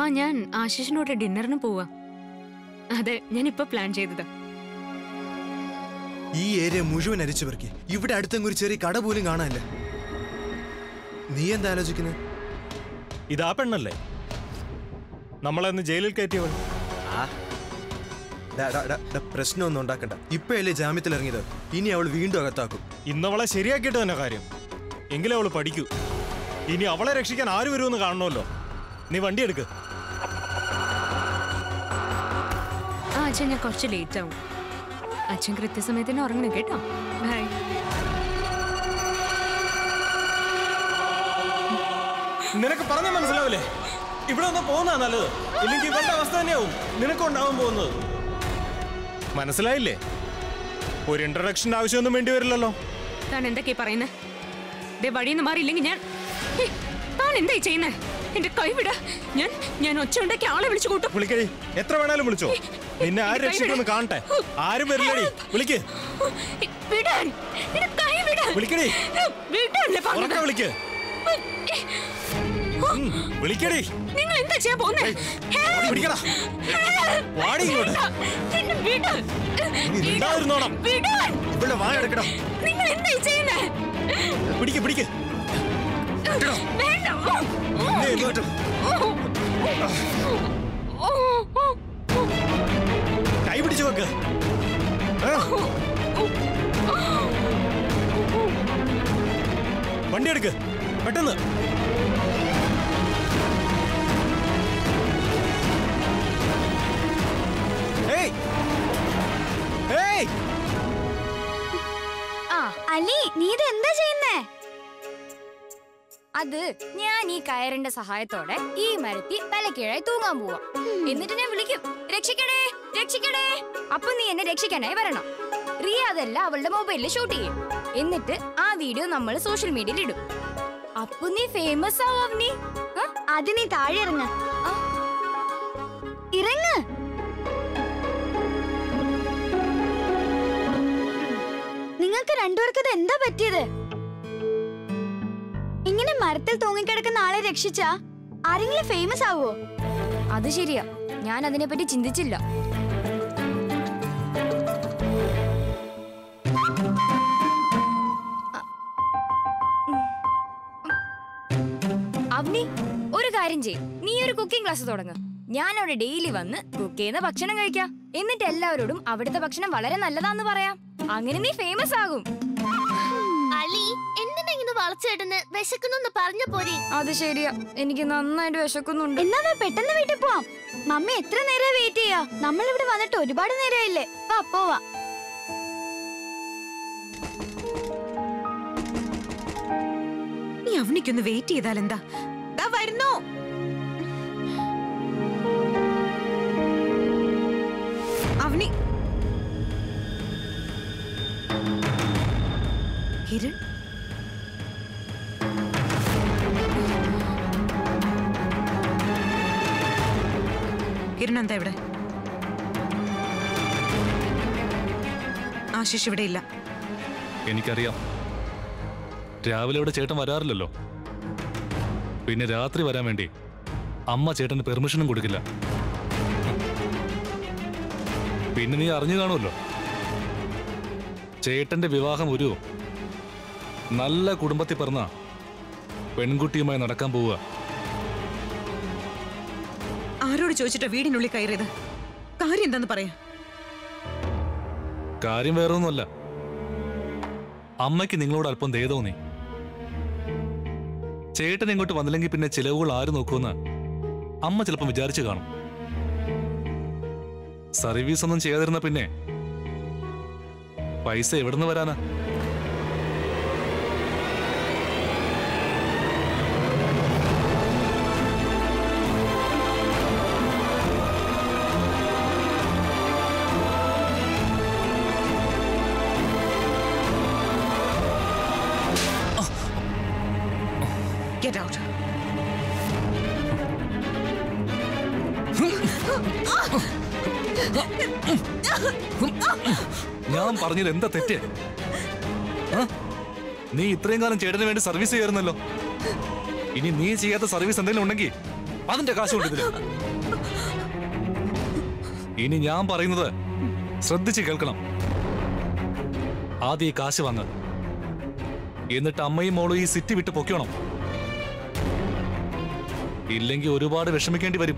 ഞാൻ ആശിഷിനോട് ഡിന്നറിന് പോവാ അതെ ഞാൻ ഇപ്പൊ പ്ലാൻ ചെയ്തതാ ഈ ഏരിയ മുഴുവൻ അരിച്ചു പെറുക്കി ഇവിടെ അടുത്തെങ്ങും ഒരു ചെറിയ കട പോലും കാണാനില്ല നീ എന്താ ആലോചിക്കുന്നത് ഇതാ പെണ്ണല്ലേ നമ്മളന്ന് ജയിലിൽ കയറ്റിയവൾ പ്രശ്നമൊന്നും ഉണ്ടാക്കണ്ട ഇപ്പഴല്ലേ ജാമ്യത്തിൽ ഇറങ്ങിയത് ഇനി അവൾ വീണ്ടും അകത്താക്കും ഇന്നവളെ ശരിയാക്കിയിട്ട് തന്നെ കാര്യം എങ്കിലേ അവള് പഠിക്കൂ ഇനി അവളെ രക്ഷിക്കാൻ ആര് വരുമെന്ന് കാണണമല്ലോ നീ വണ്ടി എടുക്ക് ആ അച്ഛൻ ഞാൻ കുറച്ച് ലേറ്റ് ആവും അച്ഛൻ കൃത്യസമയത്തിന് ഉറങ്ങണം കേട്ടോ ബൈ നിനക്ക് പറഞ്ഞ മനസ്സിലാവില്ലേ ഇവിടെ ഒന്ന് പോകുന്നതാ നല്ലത് ഇല്ലെങ്കിൽ ഇവളുടെ അവസ്ഥ തന്നെയാവും നിനക്കുണ്ടാവാൻ പോകുന്നത് മനസ്സിലായില്ലേ ഒരു ഇൻട്രഡക്ഷൻ ആവശ്യമൊന്നും വേണ്ടി വരില്ലല്ലോ താൻ എന്തൊക്കെയാ പറയുന്നേ ദേ വഴിന്ന് മാറിയില്ലെങ്കിൽ ഞാൻ ഹേ, താൻ എന്തായി ചെയ്യുന്നേ എന്റെ കൈ വിട ഞാൻ ഞാൻ ഒച്ച ഉണ്ടാക്കി ആളെ വിളിച്ചു കൂട്ടും വിളിക്കടി എത്ര വേണാലും വിളിച്ചോ നിന്നെ ആര് രക്ഷിക്കുമെന്ന് കാണട്ടെ ആരും വരില്ലടി വിളിക്ക് വിടാൻ എന്റെ കൈ വിടാൻ വിളിക്കടി വിടാനല്ലേ ഉറക്കെ പറഞ്ഞത് വിളിക്ക് ഉം, വിളിക്കടി നിങ്ങൾ എന്താ ചെയ്യാൻ പോകുന്നേ ഓടി പിടിക്കടാ. വാടി ഇങ്ങോട്ട്. നീ മിണ്ടാതിരുന്നോണം. ഇവിടെ വായ എടുക്കണം നിങ്ങൾ എന്താ ചെയ്യുന്നേ പിടിക്ക് പിടിക്ക് വേണ്ട നീ ഇങ്ങോട്ടും കൈ പിടിച്ചു വെക്ക് ആ. വണ്ടി എടുക്ക് പെട്ടെന്ന് ഏയ് ഏയ് ആ അലി നീ ഇത് എന്താ ചെയ്യുന്നേ അത് ഞാൻ ഈ കയറിന്റെ സഹായത്തോടെ ഈ മരത്തി തലക്കീഴായി തൂങ്ങാൻ പോവാ എന്നിട്ട് ഞാൻ വിളിക്കും രക്ഷിക്കണേ രക്ഷിക്കണേ അപ്പൊ നീ എന്നെ രക്ഷിക്കാനായി വരണം റിയ അതല്ല അവളുടെ മൊബൈലിൽ ഷൂട്ട് ചെയ്യും എന്നിട്ട് ആ വീഡിയോ നമ്മൾ സോഷ്യൽ മീഡിയയിൽ ഇടും അപ്പൊ നീ ഫേമസ് ആവും നീ അത് നീ താഴെ ഇറങ്ങ ഇറങ്ങ് നിങ്ങൾക്ക് രണ്ടുപേർക്ക് ഇത് എന്താ പറ്റിയത് ഇങ്ങനെ മരത്തിൽ തൂങ്ങിക്കിടക്കുന്ന ആളെ രക്ഷിച്ച ആരെങ്കിലും ഫേമസ് ആവോ അത് ശരിയാ ഞാൻ അതിനെപ്പറ്റി ചിന്തിച്ചില്ല അവനി ഒരു കാര്യം ചെയ് നീ ഒരു കുക്കിംഗ് ക്ലാസ് തുടങ്ങ് ഞാൻ അവിടെ ഡെയിലി വന്ന് കുക്ക് ചെയ്യുന്ന ഭക്ഷണം കഴിക്കാം എന്നിട്ട് എല്ലാവരോടും അവിടുത്തെ ഭക്ഷണം വളരെ നല്ലതാന്ന് പറയാം അങ്ങനെ നീ ഫേമസ് ആകും അലി എന്തിനാ ഇങ്ങനെ വളച്ചേട്ടെന്ന് വിശക്കുന്നെന്ന് പറഞ്ഞ പോരെ അത് ശരിയാ എനിക്ക് നന്നായിട്ട് വിശക്കുന്നുണ്ട് എന്നാ പെട്ടെന്ന് വീട്ടിൽ പോവാം മമ്മി എത്ര നേരം വെയിറ്റ് ചെയ്യാ നമ്മൾ ഇവിടെ വന്നിട്ട് ഒരുപാട് നേരമായില്ലേ വാ പോവാ നീ അവനിക്കൊന്ന് വെയിറ്റ് ചെയ്താൽ എന്താ ദാ വരുന്നു അവനി കിരൺ കിരൺ എന്താ ഇവിടെ ആശിഷ് ഇവിടെ ഇല്ല എനിക്കറിയാം രാവിലെ ഇവിടെ ചേട്ടൻ വരാറില്ലല്ലോ പിന്നെ രാത്രി വരാൻ വേണ്ടി അമ്മ ചേട്ടന് പെർമിഷനും കൊടുക്കില്ല പിന്നെ നീ അറിഞ്ഞു കാണുമല്ലോ ചേട്ടന്റെ വിവാഹം ഒരു നല്ല കുടുംബത്തിൽ പിറന്ന പെൺകുട്ടിയുമായി നടക്കാൻ പോവുക ആരോട് ചോദിച്ചിട്ടാ വീടിനുള്ളിൽ കയറിയത് കാര്യം എന്താന്ന് പറയാ കാര്യം വേറൊന്നുമല്ല അമ്മയ്ക്ക് നിങ്ങളോട് അല്പം ദയ തോന്നി ചേട്ടൻ ഇങ്ങോട്ട് വന്നില്ലെങ്കിൽ പിന്നെ ചിലവുകൾ ആര് നോക്കുമെന്ന് അമ്മ ചിലപ്പം വിചാരിച്ചു കാണും സർവീസ് ഒന്നും ചെയ്യാതിരുന്ന പിന്നെ പൈസ എവിടുന്ന് വരാനാ ഗെറ്റ് ഔട്ട് ഞാൻ പറഞ്ഞത് എന്താ തെറ്റ് ആ? നീ ഇത്രയും കാലം ചേട്ടന് വേണ്ടി സർവീസ് ചെയ്യായിരുന്നല്ലോ ഇനി നീ ചെയ്യാത്ത സർവീസ് എന്തെങ്കിലും ഉണ്ടെങ്കിൽ അതിന്റെ കാശ് കൊണ്ട് ഇതില് ഇനി ഞാൻ പറയുന്നത് ശ്രദ്ധിച്ച് കേൾക്കണം ആദ്യം ഈ കാശ് വാങ്ങ എന്നിട്ട് അമ്മയും മോളും ഈ സിറ്റി വിട്ട് പൊക്കണം ഇല്ലെങ്കിൽ ഒരുപാട് വിഷമിക്കേണ്ടി വരും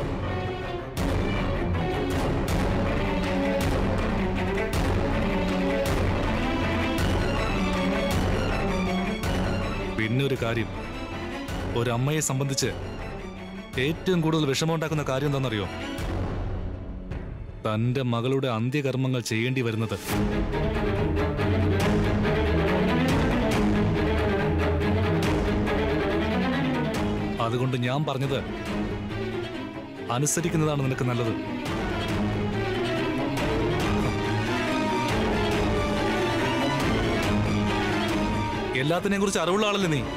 പിന്നെ ഒരു കാര്യം ഒരമ്മയെ സംബന്ധിച്ച് ഏറ്റവും കൂടുതൽ വിഷമമുണ്ടാക്കുന്ന കാര്യം എന്താണെന്നറിയോ തന്റെ മകളുടെ അന്ത്യകർമ്മങ്ങൾ ചെയ്യേണ്ടി വരുന്നത് അതുകൊണ്ട് ഞാൻ പറഞ്ഞത് അനുസരിക്കുന്നതാണ് നിനക്ക് നല്ലത് എല്ലാത്തിനെയും കുറിച്ച് അറിവുള്ള ആളല്ലേ നീ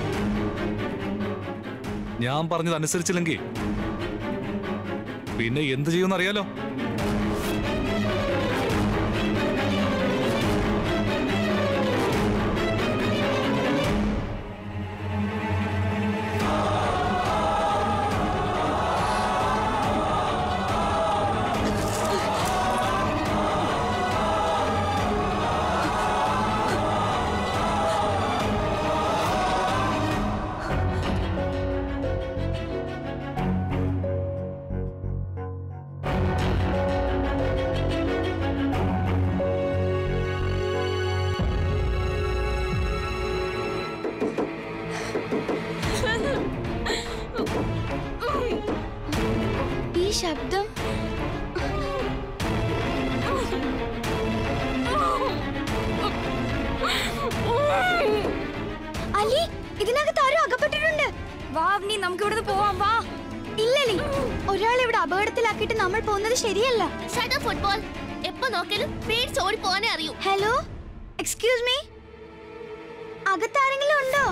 ഞാൻ പറഞ്ഞത് അനുസരിച്ചില്ലെങ്കിൽ പിന്നെ എന്ത് ചെയ്യുമെന്ന് അറിയാലോ ഈ ശബ്ദം അലി ഇതിനകത്ത് ആരും അകപ്പെട്ടിട്ടുണ്ട് വാ അവനി നമുക്ക് ഇവിടുന്ന് പോവാം വാ ഇല്ലലി ഒരാൾ ഇവിടെ അപകടത്തിലാക്കിയിട്ട് നമ്മൾ പോകുന്നത് ശരിയല്ല ഷട്ട് ഫുട്ബോൾ എപ്പോ നോക്കലും പേടിച്ച് ഓടി പോകാനേ അറിയൂ ഹലോ എക്സ്ക്യൂസ് മീ അകത്താരെങ്കിലും ഉണ്ടോ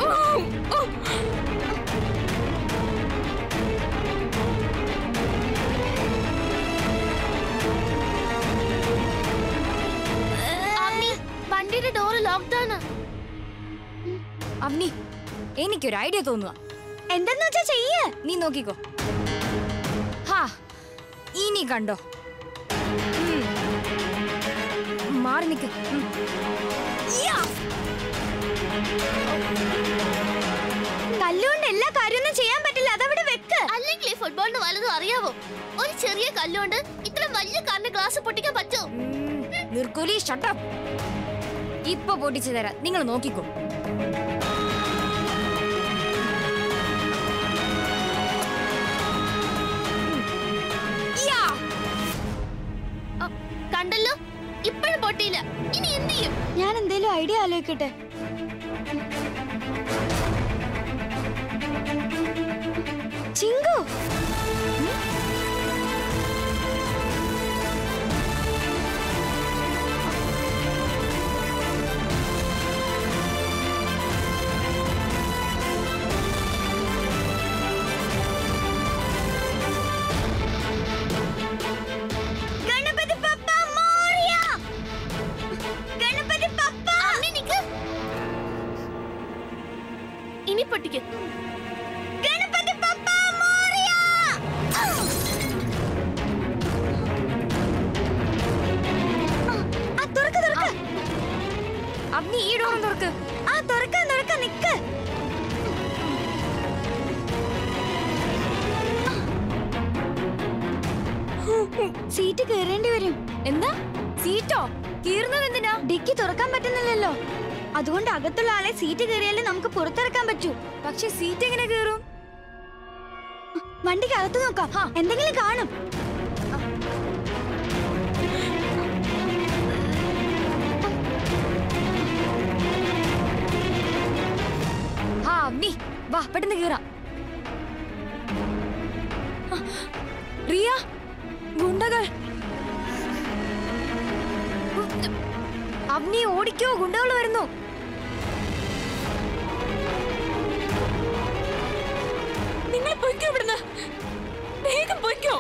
അവനി വണ്ടിയുടെ ഡോറ് ലോക്ക്ഡ് ആണ് അവനി എനിക്കൊരു ഐഡിയ തോന്നുക എന്തെന്ന് വെച്ചാ ചെയ്യ് നീ നോക്കിക്കോ ഹാ ഇനി കണ്ടോ ഉം. മാറി നിക്ക് ഉം. യാ. കല്ലുകൊണ്ട് എല്ലാ കാര്യമൊന്നും ചെയ്യാൻ പറ്റില്ല അതവിടെ വെക്ക് അല്ലെങ്കിൽ ഈ ഫുട്ബോളിന് വല്ലതും അറിയാവോ ഒരു ചെറിയ കല്ലുകൊണ്ട് ഇത്ര വലിയ കാറിന്റെ ഗ്ലാസ് പൊട്ടിക്കാൻ പറ്റുമോ ഉം. നിർക്കൂലി ഷട്ടപ്പ് ഇപ്പൊ പൊട്ടിച്ചു തരാം നിങ്ങൾ നോക്കിക്കോ യാ. അ, കണ്ടല്ലോ ഇപ്പോഴും പൊട്ടിയില്ല ഇനി എന്ത് ചെയ്യും ഞാൻ എന്തേലും ഐഡിയ ആലോചിക്കട്ടെ ചിങ്കു ഗണപതി പപ്പ മോറിയ ഗണപതി പപ്പ അമ്മേ നിക്ക് ഇനി പൊട്ടിക്ക് ഗണപതി പപ്പ മോറിയ ആ തുറക്ക് തുറക്ക് അവനി ഈ ഡോറും തുറക്ക് ആ തുറക്കാൻ തുറക്കാൻ നിക്ക് സീറ്റ് കയറേണ്ടി വരും എന്താ സീറ്റോ കീറുന്നത് എന്തിനാ ഡിക്കി തുറക്കാൻ പറ്റുന്നില്ലല്ലോ അതുകൊണ്ട് അകത്തുള്ള ആളെ സീറ്റ് കയറിയാലേ നമുക്ക് പുറത്തിറക്കാൻ പറ്റൂ പക്ഷെ സീറ്റ് എങ്ങനെ കയറും വണ്ടിക്ക് അകത്ത് നോക്കാം എന്തെങ്കിലും കാണും ആ അവനി വാ പെട്ടെന്ന് കീറാം റിയ ഗുണ്ടകൾ അവനി ഓടിക്കോ ഗുണ്ടകൾ വരുന്നു നിങ്ങൾ പൊയ്ക്കോ ഇവിടുന്ന് വേഗം പൊയ്ക്കോ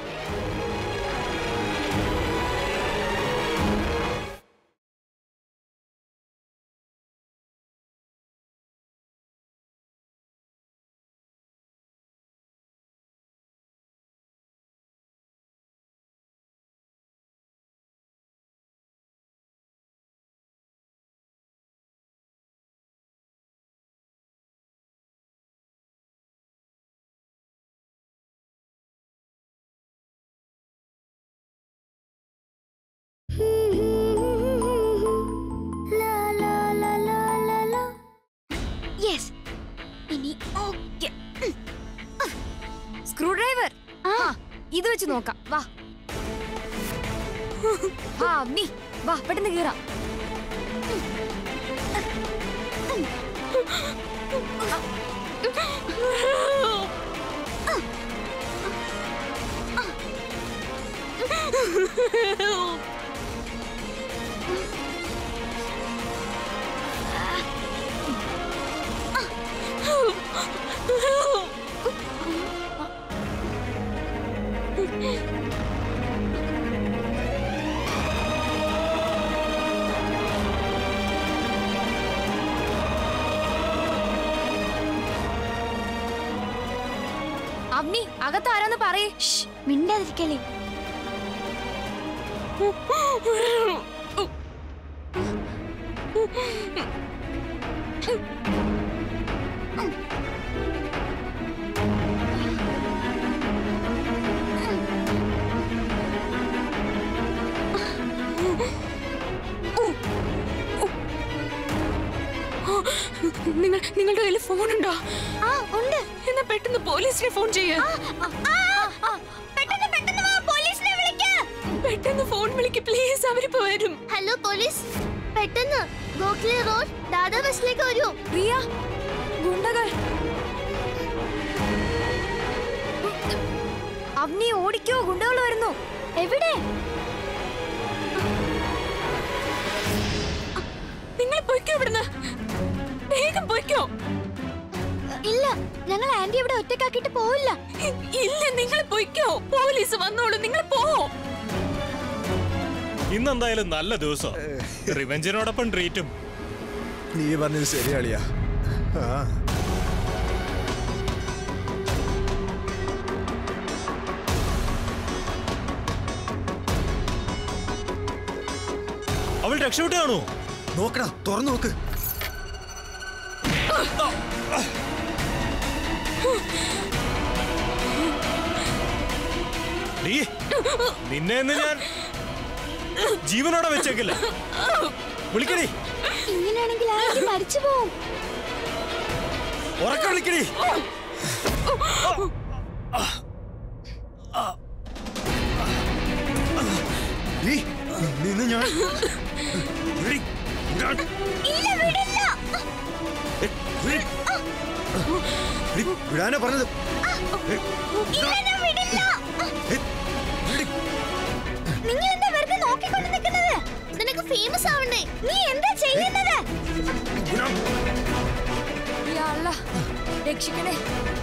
സ്ക്രൂ ഡ്രൈവർ ആ ഇത് വെച്ച് നോക്കാം വാ ആ അഗ്നി വാ പെട്ടെന്ന് കീറാം അവനി അകത്ത് ആരാന്ന് പറയേ മിണ്ടാതിരിക്കല്ലേ നിങ്ങൾ നിങ്ങളുടെ കയ്യിൽ ഫോണുണ്ടോ ആ ഉണ്ട് എന്നാ പെട്ടെന്ന് പോലീസിനെ ഫോൺ ചെയ്യ പെട്ടെന്ന് പെട്ടെന്ന് വാ പോലീസിനെ വിളിക്ക് പെട്ടെന്ന് ഫോൺ വിളിക്ക് പ്ലീസ് അവരിപ്പോ വരും ഹലോ പോലീസ് പെട്ടെന്ന് ഗോഖലെ റോഡ് ദാദാ ബസ്സിലേക്ക് വരൂ പ്രിയ ഗുണ്ടകൾ അവനി ഓടിക്കോ ഗുണ്ടകൾ വരുന്നു എവിടെ നിങ്ങൾ പൊയ്ക്കോ ഇവിടുന്ന് വേഗം പൊയ്ക്കോ ഇല്ല ഞങ്ങൾ ആന്റി ഇവിടെ ഒറ്റക്കാക്കിട്ട് പോവില്ല ഇല്ല നിങ്ങൾ പൊയ്ക്കോ പോലീസ് വന്നോളൂ നിങ്ങൾ പോ ഇന്നെന്തായാലും നല്ല ദിവസം റിവെഞ്ചിനോടൊപ്പം ട്രീറ്റും നീ പറഞ്ഞത് ശരിയാളിയാ ആ അവൾ രക്ഷപ്പെട്ടാണോ നോക്കടാ തുറന്നു നോക്ക് നീ നിന്നെ ഇന്ന് ഞാൻ ജീവനോടെ വെച്ചേക്കില്ല വിളിക്കടി ഇങ്ങനെയാണെങ്കിൽ ആന്റി മരിച്ചു പോവും ഉറക്കം വിളിക്കടി നീ നിന്ന് ഞാൻ വിളി. ഞാൻ- ഏ, വിളി. വിളി, വിടാനാ പറഞ്ഞത് ഏ, ഏ, വിളി. നിങ്ങൾ എന്താ വെറുതെ നോക്കിക്കൊണ്ട് നിൽക്കുന്നത് നിനക്ക് ഫേമസ് ആവണ്ടേ നീ എന്താ ചെയ്യുന്നത് വിടാൻ. രക്ഷിക്കണേ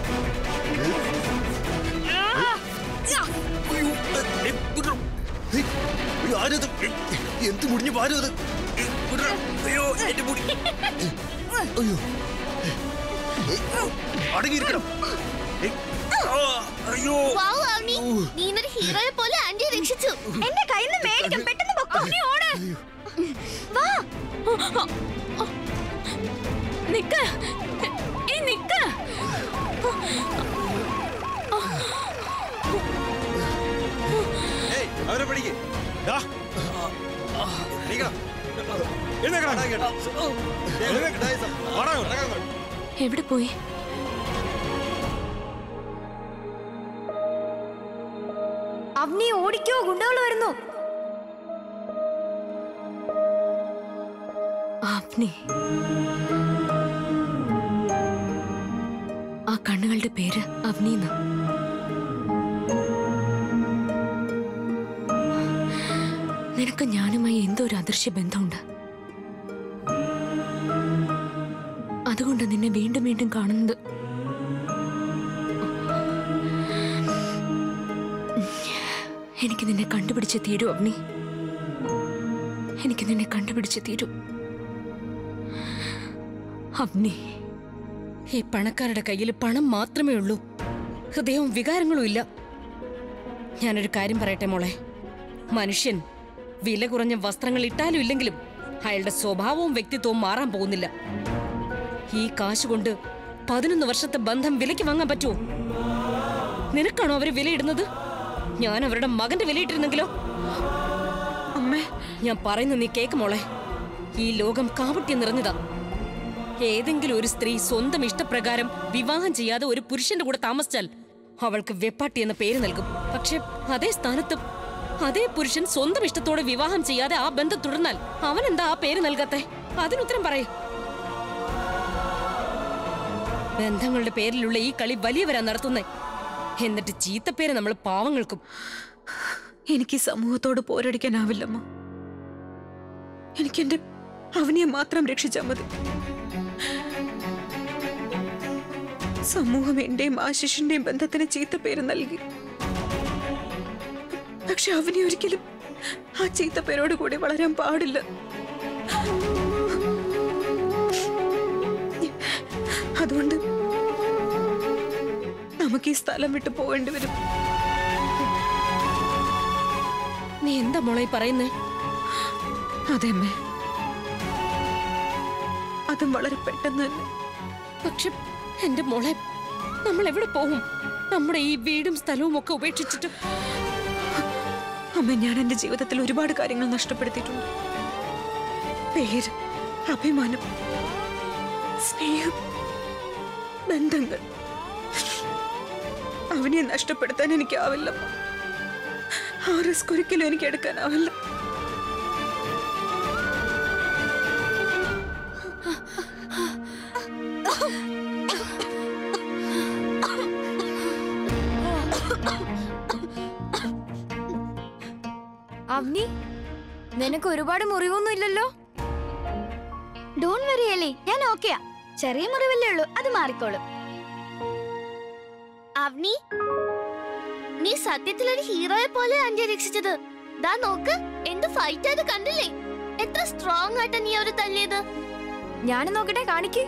അയ്യോ, ഏ, വിടണം. ഏ, അയ്യോ, ആരത്? ഏ, എന്ത് മുടിഞ്ഞു പാരും അത് ഏ, വിടണം. അയ്യോ എന്റെ മുടി അയ്യോ ഏ, അടങ്ങിയിരിക്കണം ഏ, ആ, അയ്യോ വാവ് ആവണി നീ ഇന്നൊരു ഹീറോയെ പോലെ ആന്റിയെ രക്ഷിച്ചു എന്റെ കയ്യിൽ നിന്ന് മേടിക്കും പെട്ടെന്ന് പൊക്കോ നീ ഓട് വാ നിക്ക് ഏ നിക്ക് ഏയ്, അവരെ പിടിക്ക് ദാ, എണീക്കണം. എഴുന്നേക്കടാ. എഴുന്നേക്കടാ, ഇസം. വാടാ ഇങ്ങോട്ട്. എവിടെ പോയി അവനി ഓടിക്കോ ഗുണ്ടകൾ വരുന്നു ആപ്നി ആ കണ്ണുകളുടെ പേര് അവനീന്ന നിനക്ക് ഞാനുമായി എന്തോ ഒരു അദൃശ്യ ബന്ധമുണ്ട് അതുകൊണ്ട് നിന്നെ വീണ്ടും വീണ്ടും കാണുന്നത് എനിക്ക് നിന്നെ കണ്ടുപിടിച്ച് തീരൂ അവനി എനിക്ക് നിന്നെ കണ്ടുപിടിച്ച് തീരൂ അവനി ഈ പണക്കാരുടെ കയ്യിൽ പണം മാത്രമേ ഉള്ളൂ ഹൃദയവും വികാരങ്ങളും ഇല്ല ഞാനൊരു കാര്യം പറയട്ടെ മോളെ മനുഷ്യൻ വില കുറഞ്ഞ വസ്ത്രങ്ങൾ ഇട്ടാലും ഇല്ലെങ്കിലും അയാളുടെ സ്വഭാവവും വ്യക്തിത്വവും മാറാൻ പോകുന്നില്ല ഈ കാശ് കൊണ്ട് പതിനൊന്ന് വർഷത്തെ ബന്ധം വിലയ്ക്ക് വാങ്ങാൻ പറ്റുമോ നിനക്കാണോ അവര് വിലയിടുന്നത് ഞാൻ അവരുടെ മകന്റെ വിലയിട്ടിരുന്നെങ്കിലോ അമ്മേ ഞാൻ പറയുന്ന നീ കേക്ക് മോളെ ഈ ലോകം കാപട്യം നിറഞ്ഞതാ ഏതെങ്കിലും ഒരു സ്ത്രീ സ്വന്തം ഇഷ്ടപ്രകാരം വിവാഹം ചെയ്യാതെ ഒരു പുരുഷന്റെ കൂടെ താമസിച്ചാൽ അവൾക്ക് വെപ്പാട്ടി എന്ന പേര് നൽകും പക്ഷെ അതേ സ്ഥാനത്ത് അതേ പുരുഷൻ സ്വന്തം ഇഷ്ടത്തോടെ വിവാഹം ചെയ്യാതെ ആ ബന്ധം തുടർന്നാൽ അവൻ എന്താ ആ പേര് നൽകാത്തെ അതിനുത്തരം പറയേ ബന്ധങ്ങളുടെ പേരിലുള്ള ഈ കളി വലിയവരാ നടത്തുന്നേ എന്നിട്ട് ചീത്തപ്പേര് നമ്മൾ പാവങ്ങൾക്കും എനിക്ക് ഈ സമൂഹത്തോട് പോരടിക്കാനാവില്ലമ്മ എനിക്ക് എന്റെ അവനെ മാത്രം രക്ഷിച്ചാൽ മതി സമൂഹം എന്റെയും ആശിഷിന്റെയും ബന്ധത്തിന് ചീത്തപ്പേര് നൽകി പക്ഷെ അവനെ ഒരിക്കലും ആ ചീത്തപ്പേരോട് കൂടി വളരാൻ പാടില്ല അതുകൊണ്ട് നമുക്ക് ഈ സ്ഥലം വിട്ടു പോകേണ്ടി വരും നീ എന്താ മോളെ ഈ പറയുന്നേ അതെ അമ്മേ അതും വളരെ പെട്ടെന്ന് തന്നെ പക്ഷെ എന്റെ മോളെ നമ്മൾ എവിടെ പോകും നമ്മുടെ ഈ വീടും സ്ഥലവും ഒക്കെ ഉപേക്ഷിച്ചിട്ട് അമ്മ ഞാൻ എന്റെ ജീവിതത്തിൽ ഒരുപാട് കാര്യങ്ങൾ നഷ്ടപ്പെടുത്തിയിട്ടുണ്ട് പേര് അഭിമാനം സ്നേഹം ബന്ധങ്ങൾ അവനെ നഷ്ടപ്പെടുത്താൻ എനിക്കാവില്ല ആ റിസ്ക് ഒരിക്കലും എനിക്ക് എടുക്കാനാവില്ല അവനി നിനക്ക് ഒരുപാട് മുറിവൊന്നും ഇല്ലല്ലോ ഡോൺ വരി അല്ലേ ഞാൻ ഓക്കെയാ ചെറിയ മുറിവല്ലേ ഉള്ളൂ അത് മാറിക്കോളും അവനി നീ സത്യത്തിൽ ഒരു ഹീറോയെ പോലെ ആന്റിയെ രക്ഷിച്ചത് ദാ നോക്ക് എന്ത് ഫൈറ്റ് അത് കണ്ടില്ലേ എത്ര സ്ട്രോങ് ആയിട്ടാ നീ അവര് തല്ലിയത് ഞാൻ നോക്കട്ടെ കാണിക്ക്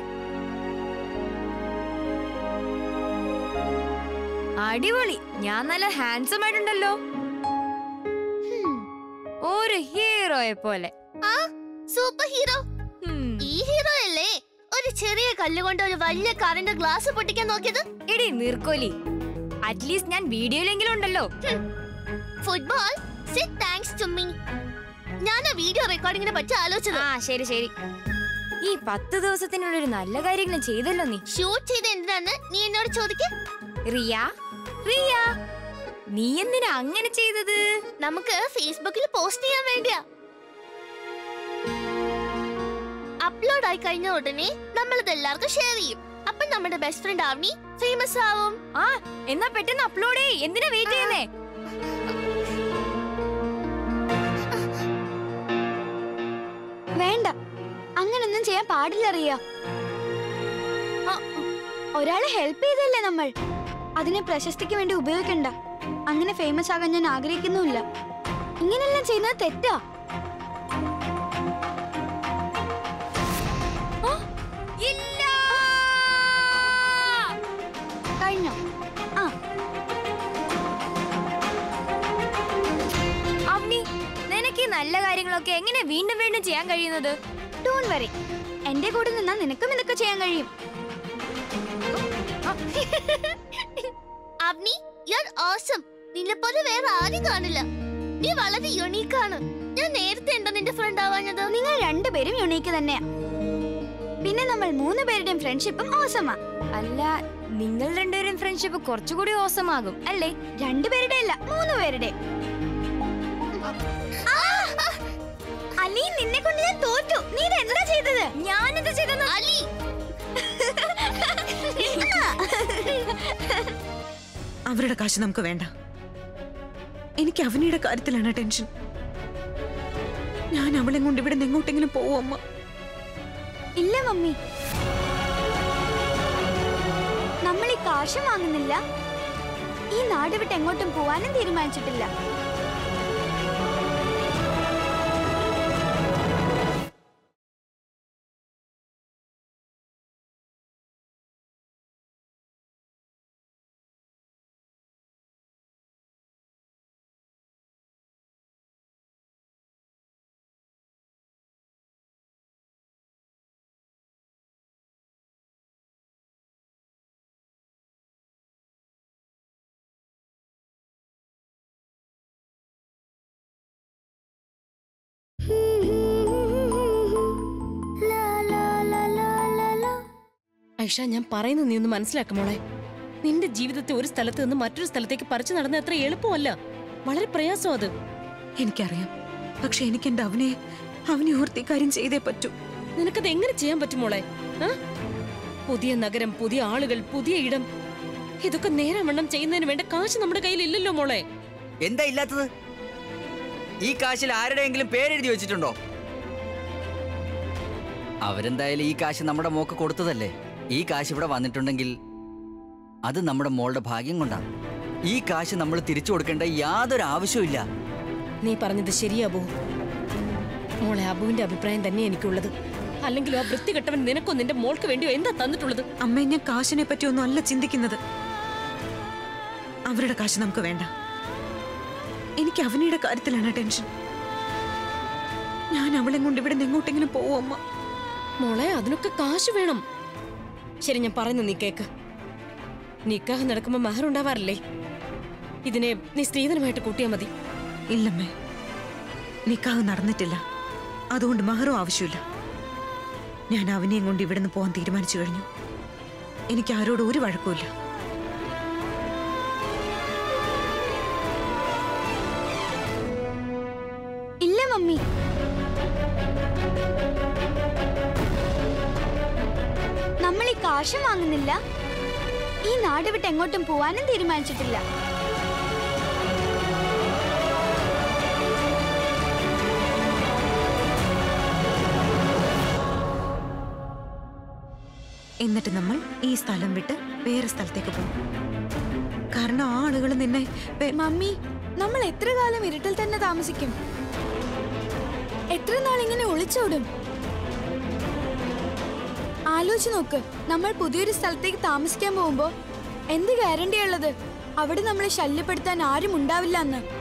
അടിപൊളി ഞാൻ നല്ല ഹാൻസം ആയിട്ടുണ്ടല്ലോ ഹും, ഒരു ഹീറോയെ പോലെ ആ സൂപ്പർ ഹീറോ ഹും. ഈ ഹീറോ അല്ലേ ഒരു ചെറിയ കല്ലുകൊണ്ട് ഒരു വലിയ കാറിന്റെ ഗ്ലാസ് പൊട്ടിക്കാൻ നോക്കിയത് എടി നീർക്കോലി അറ്റ്ലീസ്റ്റ് ഞാൻ വീഡിയോയിലെങ്കിലും ഉണ്ടല്ലോ ഫുട്ബോൾ സിറ്റ് താങ്ക്സ് ടു മീ ഞാൻ ആ വീഡിയോ റെക്കോർഡിങ്ങിനെ പറ്റി ആലോചിച്ചത് ആ ശരി ശരി ഈ പത്ത് ദിവസത്തിനുള്ള ഒരു നല്ല കാര്യങ്ങളും ചെയ്തല്ലോ നീ ഷൂട്ട് ചെയ്ത് എന്തിനാന്ന് നീ എന്നോട് ചോദിക്ക റിയ റിയ നീ എന്തിനാ അങ്ങനെ ചെയ്തത് നമുക്ക് ഫേസ്ബുക്കിൽ പോസ്റ്റ് ചെയ്യാൻ വേണ്ടിയാ അപ്ലോഡ് ആയി കഴിഞ്ഞ ഉടനെ നമ്മൾ ഇത് എല്ലാവർക്കും ഷെയർ ചെയ്യും അപ്പൊ നമ്മുടെ ബെസ്റ്റ് ഫ്രണ്ട് ആവണി ഫേമസ് ആവും ആ എന്നാ പെട്ടെന്ന് അപ്ലോഡ് ചെയ്യ് എന്തിനാ വെയിറ്റ് ചെയ്യുന്നേ വേണ്ട അങ്ങനൊന്നും ചെയ്യാൻ പാടില്ല റിയ ഒരാളെ ഹെൽപ്പ് ചെയ്തല്ലേ നമ്മൾ അതിനെ പ്രശസ്തിക്ക് വേണ്ടി ഉപയോഗിക്കണ്ട അങ്ങനെ ഫേമസ് ആകാൻ ഞാൻ ആഗ്രഹിക്കുന്നുമില്ല ഇങ്ങനെല്ലാം ചെയ്യുന്നത് തെറ്റാ ആ, ഇല്ല കഴിഞ്ഞോ ആ അവനി നിനക്ക് ഈ നല്ല കാര്യങ്ങളൊക്കെ എങ്ങനെ വീണ്ടും വീണ്ടും ചെയ്യാൻ കഴിയുന്നത് ഡോൺ വറി എന്റെ കൂടെ നിന്നാ നിനക്കും ഇതൊക്കെ ചെയ്യാൻ കഴിയും അവനി യു ആർ ഓസം നിന്നെ പോലെ വേറെ ആരും കാണില്ല നീ വളരെ യുണീക്ക് ആണ് ഞാൻ നേരത്തെ എന്താ നിന്റെ ഫ്രണ്ട് ആവാഞ്ഞത് നിങ്ങൾ രണ്ടുപേരും യുണീക്ക് തന്നെയാ പിന്നെ നമ്മൾ മൂന്ന് പേരുടെയും ഫ്രണ്ട്ഷിപ്പും ഓസമാ അല്ല നിങ്ങൾ രണ്ടുപേരും ഫ്രണ്ട്ഷിപ്പ് കുറച്ചുകൂടി ഓസമാകും അല്ലേ രണ്ടുപേരുടെ അല്ല മൂന്ന് പേരുടെ അലി നിന്നെ കൊണ്ട് ഞാൻ തോറ്റു നീ ഇത് എന്താ ചെയ്തത് ഞാനെന്താ ചെയ്തെന്ന് അലി അവരുടെ കാശ് നമുക്ക് വേണ്ട എനിക്ക് അവനിയുടെ കാര്യത്തിലാണ് ടെൻഷൻ ഞാൻ അവളെ കൊണ്ട് ഇവിടെ നിന്ന് എങ്ങോട്ടെങ്കിലും പോവും അമ്മ ഇല്ല മമ്മി നമ്മൾ ഈ കാശ് വാങ്ങുന്നില്ല ഈ നാട് വിട്ട് എങ്ങോട്ടും പോവാനും തീരുമാനിച്ചിട്ടില്ല ഐഷ ഞാൻ പറയുന്നത് നീ ഒന്ന് മനസ്സിലാക്കും മോളെ നിന്റെ ജീവിതത്തെ ഒരു സ്ഥലത്ത് നിന്ന് മറ്റൊരു സ്ഥലത്തേക്ക് പറിച്ചു നടന്ന അത്ര എളുപ്പമല്ല വളരെ പ്രയാസം അത് എനിക്കറിയാം പക്ഷെ എനിക്ക് എന്റെ അവനെ അവനെ ഓർത്തി കാര്യം ചെയ്തേ പറ്റൂ നിനക്കത് എങ്ങനെ ചെയ്യാൻ പറ്റും മോളെ ആ? പുതിയ നഗരം പുതിയ ആളുകൾ പുതിയ ഇടം ഇതൊക്കെ നേരം വണ്ണം ചെയ്യുന്നതിന് വേണ്ട കാശ് നമ്മുടെ കയ്യിൽ ഇല്ലല്ലോ മോളെ എന്താ ഇല്ലാത്തത് ഈ കാശിൽ ആരുടെയെങ്കിലും പേരെഴുതി വെച്ചിട്ടുണ്ടോ അവരെന്തായാലും ഈ കാശ് നമ്മുടെ മോക്ക് കൊടുത്തതല്ലേ ഈ കാശ് ഇവിടെ വന്നിട്ടുണ്ടെങ്കിൽ അത് നമ്മുടെ മോളുടെ ഭാഗ്യം കൊണ്ടാ ഈ കാശ് നമ്മൾ തിരിച്ചു കൊടുക്കേണ്ട യാതൊരു ആവശ്യമില്ല നീ പറഞ്ഞത് ശരിയാ അബു മോളെ അബുവിന്റെ അഭിപ്രായം തന്നെ എനിക്കുള്ളത് അല്ലെങ്കിൽ ആ വൃത്തികെട്ടവൻ നിനക്കോ നിന്റെ മോൾക്ക് വേണ്ടിയോ എന്താ തന്നിട്ടുള്ളത് അമ്മേ ഞാൻ കാശിനെ പറ്റി ഒന്നും അല്ല ചിന്തിക്കുന്നത് അവരുടെ കാശ് നമുക്ക് വേണ്ട എനിക്ക് അവനിയുടെ കാര്യത്തിലാണ് ടെൻഷൻ ഞാൻ അവളെ കൊണ്ട് ഇവിടെ നിന്ന് എങ്ങോട്ടെങ്കിലും പോവും അമ്മ മോളെ അതിനൊക്കെ കാശ് വേണം ശരി ഞാൻ പറയുന്നു നീ കേക്ക് നിക്കാഹ് നടക്കുമ്പോ മഹർ ഉണ്ടാവാറില്ലേ ഇതിനെ നീ സ്ത്രീധനമായിട്ട് കൂട്ടിയാ മതി ഇല്ലമ്മേ നിക്കാഹ് നടന്നിട്ടില്ല അതുകൊണ്ട് മഹറും ആവശ്യമില്ല ഞാൻ അവനെയും കൊണ്ട് ഇവിടുന്ന് പോകാൻ തീരുമാനിച്ചു കഴിഞ്ഞു എനിക്ക് ആരോടും ഒരു വഴക്കുമില്ല ഇല്ല മമ്മി നമ്മൾ ഈ കാശും വാങ്ങുന്നില്ല ഈ നാട് വിട്ട് എങ്ങോട്ടും പോവാനും തീരുമാനിച്ചിട്ടില്ല എന്നിട്ട് നമ്മൾ ഈ സ്ഥലം വിട്ട് വേറെ സ്ഥലത്തേക്ക് പോകും കാരണം ആ ആളുകൾ നിന്നെ വേ- മമ്മി നമ്മൾ എത്ര കാലം ഇരുട്ടിൽ തന്നെ താമസിക്കും എത്ര നാൾ ഇങ്ങനെ ഒളിച്ചോടും ആലോചിച്ച് നോക്ക് നമ്മൾ പുതിയൊരു സ്ഥലത്തേക്ക് താമസിക്കാൻ പോകുമ്പോ എന്ത് ഗ്യാരണ്ടി ഉള്ളത് അവിടെ നമ്മളെ ശല്യപ്പെടുത്താൻ ആരും ഉണ്ടാവില്ല എന്ന്